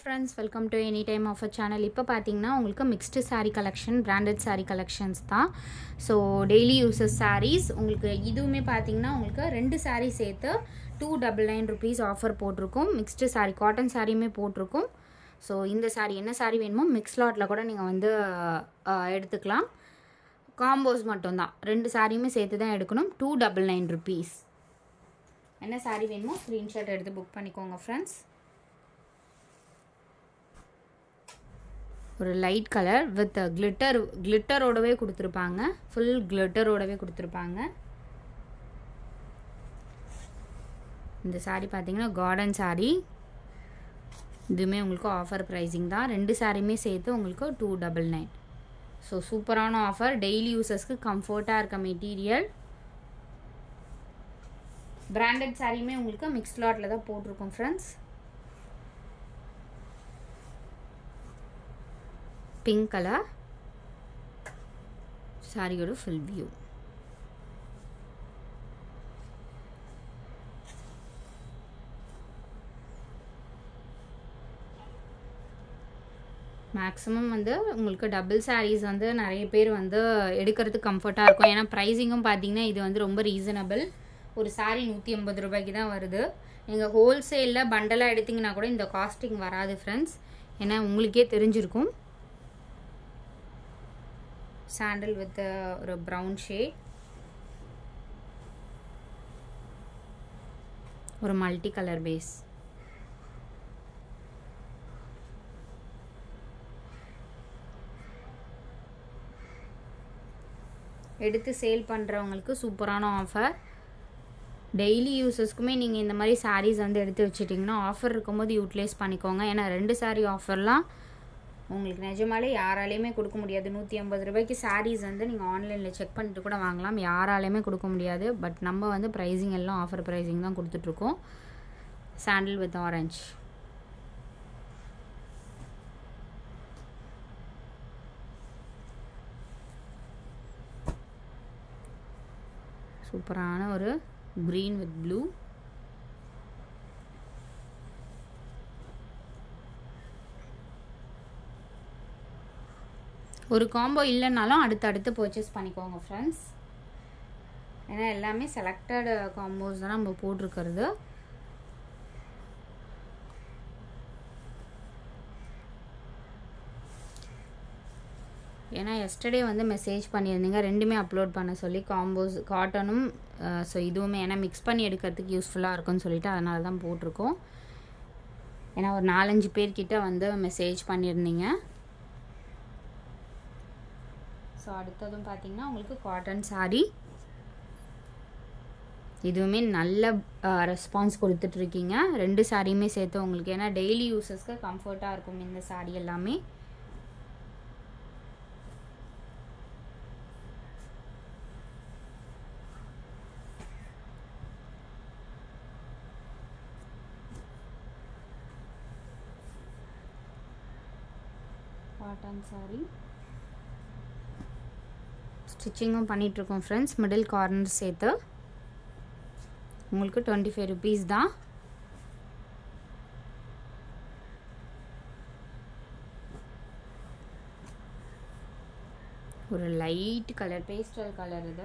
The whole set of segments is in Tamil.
friends welcome to any time of channel இப்போ பார்த்தீங்கன்னா உங்களுக்கு mixed saree collection branded saree collections தான் ஸோ டெய்லி யூசஸ் sarees உங்களுக்கு இதுவுமே பார்த்தீங்கன்னா உங்களுக்கு ரெண்டு saree சேர்த்து two double nine rupees offer போட்டிருக்கோம் மிக்ஸ்டு saree காட்டன் சாரியுமே போட்டிருக்கோம் ஸோ இந்த saree என்ன saree வேணுமோ மிக்ஸ் லாட்டில் கூட நீங்கள் வந்து அஹ், எடுத்துக்கலாம் காம்போஸ் மட்டும்தான் ரெண்டு சாரியுமே சேர்த்து தான் எடுக்கணும் டூ டபுள் நைன் ருபீஸ் என்ன saree வேணுமோ ஸ்க்ரீன்ஷாட் எடுத்து புக் பண்ணிக்கோங்க ஃப்ரெண்ட்ஸ் ஒரு லைட் கலர் வித் கிளிட்டர் கிளிட்டரோடவே கொடுத்துருப்பாங்க ஃபுல் கிளிட்டரோடவே கொடுத்துருப்பாங்க இந்த saree பார்த்தீங்கன்னா கார்டன் saree இதுவுமே உங்களுக்கு ஆஃபர் ப்ரைஸிங் தான் ரெண்டு சாரியுமே சேர்த்து உங்களுக்கு டூ டபுள் நைன் ஸோ சூப்பரான ஆஃபர் டெய்லி யூசஸ்க்கு கம்ஃபர்ட்டாக இருக்க மெட்டீரியல் பிராண்டட் சாரியுமே உங்களுக்கு மிக்ஸ் லாட்டில் தான் போட்டிருக்கோம் ஃப்ரெண்ட்ஸ் பிங்க் கலர் சாரியோட ஃபுல் வியூ மேக்ஸிமம் வந்து உங்களுக்கு டபுள் சாரீஸ் வந்து நிறைய பேர் வந்து எடுக்கிறதுக்கு கம்ஃபர்ட்டாக இருக்கும் ஏன்னா ப்ரைஸிங்கும் பார்த்தீங்கன்னா இது வந்து ரொம்ப ரீசனபிள் ஒரு சாரீ நூற்றி ஐம்பது ரூபாய்க்கு தான் வருது நீங்கள் ஹோல்சேலில் பண்டலாக எடுத்திங்கன்னா கூட இந்த காஸ்டிங் வராது ஃப்ரெண்ட்ஸ் ஏன்னா உங்களுக்கே தெரிஞ்சிருக்கும் சாண்டல் வித் ஒரு ப்ரௌன் ஷேட் ஒரு மல்டி கலர் பேஸ் எடுத்து சேல் பண்ணுறவங்களுக்கு சூப்பரான ஆஃபர் டெய்லி யூசஸ்க்குமே நீங்கள் இந்த மாதிரி sarees வந்து எடுத்து வச்சிட்டிங்கன்னா ஆஃபர் இருக்கும்போது யூட்டிலைஸ் பண்ணிக்கோங்க ஏன்னா ரெண்டு saree ஆஃபர்லாம் உங்களுக்கு நிஜமாலே யாராலையுமே கொடுக்க முடியாது நூற்றி ஐம்பது ரூபாய்க்கு sarees வந்து நீங்கள் ஆன்லைனில் செக் பண்ணிட்டு கூட வாங்கலாம் யாராலையுமே கொடுக்க முடியாது பட் நம்ம வந்து ப்ரைஸிங் எல்லாம் ஆஃபர் ப்ரைஸிங் தான் கொடுத்துட்ருக்கோம் சாண்டில் வித் ஆரஞ்ச் சூப்பரான ஒரு க்ரீன் வித் ப்ளூ ஒரு காம்போ இல்லைனாலும் அடுத்தடுத்து பர்ச்சேஸ் பண்ணிக்கோங்க ஃப்ரெண்ட்ஸ் ஏன்னா எல்லாமே செலக்டட் காம்போஸ் தான் நம்ம போட்டிருக்கிறது ஏன்னா எஸ்டர்டே வந்து மெசேஜ் பண்ணியிருந்தீங்க ரெண்டுமே அப்லோட் பண்ண சொல்லி காம்போஸ் காட்டனும் ஸோ இதுவுமே ஏன்னா மிக்ஸ் பண்ணி எடுக்கிறதுக்கு யூஸ்ஃபுல்லாக இருக்கும்னு சொல்லிட்டு அதனால தான் போட்டிருக்கோம் ஏன்னா ஒரு நாலஞ்சு பேர்கிட்ட வந்து மெசேஜ் பண்ணியிருந்தீங்க ஸோ அடுத்ததும் பார்த்தீங்கன்னா உங்களுக்கு காட்டன் saree இதுவுமே நல்ல ரெஸ்பான்ஸ் கொடுத்துட்ருக்கீங்க ரெண்டு சாரியுமே சேர்த்து உங்களுக்கு ஏன்னா டெய்லி யூசஸ்க்கு கம்ஃபர்ட்டாக இருக்கும் இந்த saree எல்லாமே காட்டன் saree ஸ்டிச்சிங்கும் பண்ணிகிட்ருக்கோம் ஃப்ரெண்ட்ஸ் மிடில் கார்னர் சேர்த்து உங்களுக்கு டுவெண்ட்டி ஃபைவ் ருபீஸ் தான் ஒரு லைட் கலர் பேஸ்டல் கலர் இது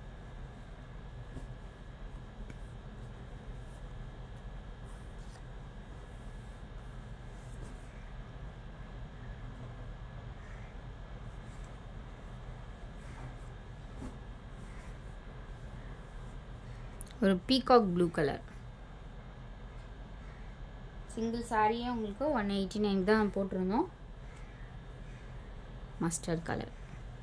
ஒரு பீகாக் ப்ளூ கலர் சிங்கிள் சாரியே உங்களுக்கு ஒன் எயிட்டி நைன் தான் போட்டிருந்தோம் மஸ்டர்ட் கலர்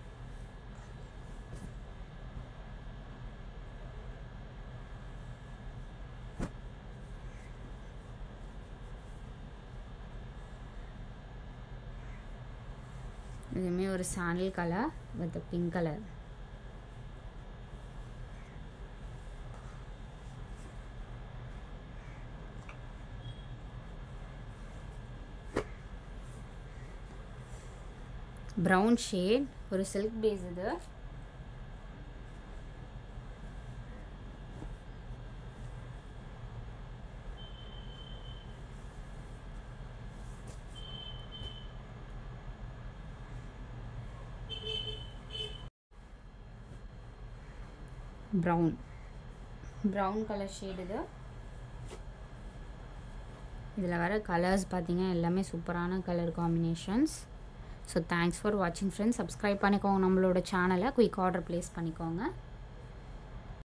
இதுவுமே ஒரு sandal colour with pink colour brown shade ஒரு சில்க் பேஸ் இது ப்ரௌன் ப்ரௌன் கலர் ஷேடு இது இதில் வர கலர்ஸ் பார்த்தீங்கன்னா எல்லாமே சூப்பரான colour combinations so thanks for வாட்சிங் ஃப்ரெண்ட்ஸ் சப்ஸ்கிரைப் பண்ணிக்கோங்க நம்மளோட சேனலை குயிக் ஆர்டர் ப்ளேஸ் பண்ணிக்கோங்க